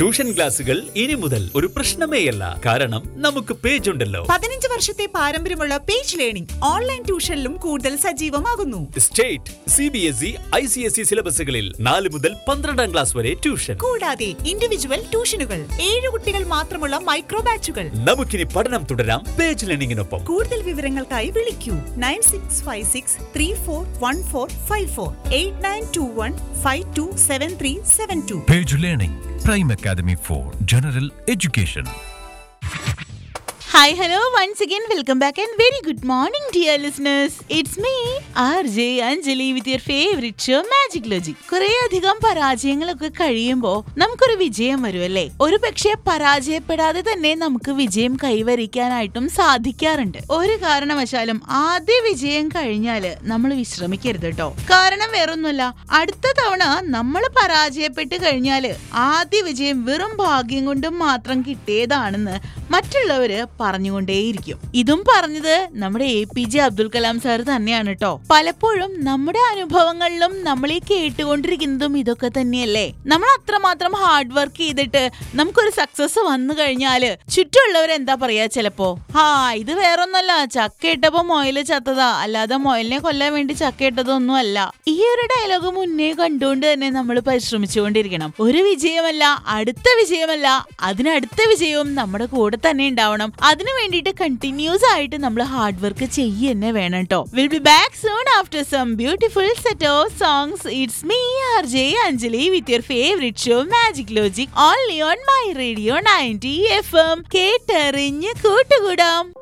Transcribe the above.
Tuition ക്ലാസുകൾ ഇനി മുതൽ ഒരു പ്രശ്നമേയല്ല കാരണം നമുക്ക് പേജ് ഉണ്ടല്ലോ പതിനഞ്ച് വർഷത്തെ പാരമ്പര്യമുള്ള പേജ് ലേണിംഗ് ഓൺലൈൻ ട്യൂഷനിലും കൂടുതൽ സജീവമാകുന്നു state C B S E I C S E സിലബസുകളിൽ നാല് മുതൽ പന്ത്രണ്ടാം ക്ലാസ് വരെ ട്യൂഷൻ കൂടാതെ ഇൻഡിവിജ്വൽ ട്യൂഷനുകൾ ഏഴ് കുട്ടികൾ മാത്രമുള്ള മൈക്രോ ബാച്ചുകൾ നമുക്കിനി പഠനം തുടരാം പേജ് ലേണിംഗിനൊപ്പം കൂടുതൽ വിവരങ്ങൾക്കായി വിളിക്കൂ nine six five six three four one four five four eight nine two one five two seven three seven two Page Learning, Prime Academy for General Education. Hi, hello, once again, welcome back and very good morning, dear listeners. It's me, RJ Anjali, with your favorite show, Magic Logic. കുറേ അധികം പരാജയങ്ങളൊക്കെ കഴിയുമ്പോൾ നമുക്കൊരു വിജയം വരും അല്ലേ ഒരു പക്ഷേ പരാജയപ്പെടാതെ തന്നെ നമുക്ക് വിജയം കൈവരിക്കാനായിട്ടും സാധിക്കാറുണ്ട് ഒരു കാരണവശാലും ആദ്യ വിജയം കഴിഞ്ഞാല് നമ്മൾ വിശ്രമിക്കരുത് കേട്ടോ കാരണം വേറൊന്നുമല്ല അടുത്ത തവണ നമ്മൾ പരാജയപ്പെട്ട് കഴിഞ്ഞാല് ആദ്യ വിജയം വെറും ഭാഗ്യം കൊണ്ടും മാത്രം കിട്ടിയതാണെന്ന് മറ്റുള്ളവര് പറഞ്ഞുകൊണ്ടേയിരിക്കും ഇതും പറഞ്ഞത് നമ്മുടെ A P J Abdul Kalam sir തന്നെയാണ് കേട്ടോ പലപ്പോഴും നമ്മുടെ അനുഭവങ്ങളിലും നമ്മൾ ഈ കേട്ടുകൊണ്ടിരിക്കുന്നതും ഇതൊക്കെ തന്നെയല്ലേ നമ്മൾ അത്രമാത്രം ഹാർഡ് വർക്ക് ചെയ്തിട്ട് നമുക്കൊരു സക്സസ് വന്നു കഴിഞ്ഞാല് ചുറ്റുമുള്ളവർ എന്താ പറയാ ചിലപ്പോ ഹാ ഇത് വേറൊന്നല്ല ചക്ക ഇട്ടപ്പോ മൊയല് ചത്തതാ അല്ലാതെ മൊയലിനെ കൊല്ലാൻ വേണ്ടി ചക്ക ഇട്ടതൊന്നും അല്ല ഈ ഒരു ഡയലോഗ് മുന്നേ കണ്ടുകൊണ്ട് തന്നെ നമ്മൾ പരിശ്രമിച്ചുകൊണ്ടിരിക്കണം ഒരു വിജയമല്ല അടുത്ത വിജയമല്ല അതിനടുത്ത വിജയവും നമ്മുടെ കൂടെ തന്നെ ഉണ്ടാവണം അതിനു വേണ്ടിയിട്ട് കണ്ടിന്യൂസ് ആയിട്ട് നമ്മൾ ഹാർഡ് വർക്ക് ചെയ്യുക തന്നെ വേണം കേട്ടോ will be back soon after some beautiful set of songs it's me R J Anjali with your favourite show magic logic only on my radio ninety F M കേട്ടറിഞ്ഞ് കൂട്ടുകൂടാം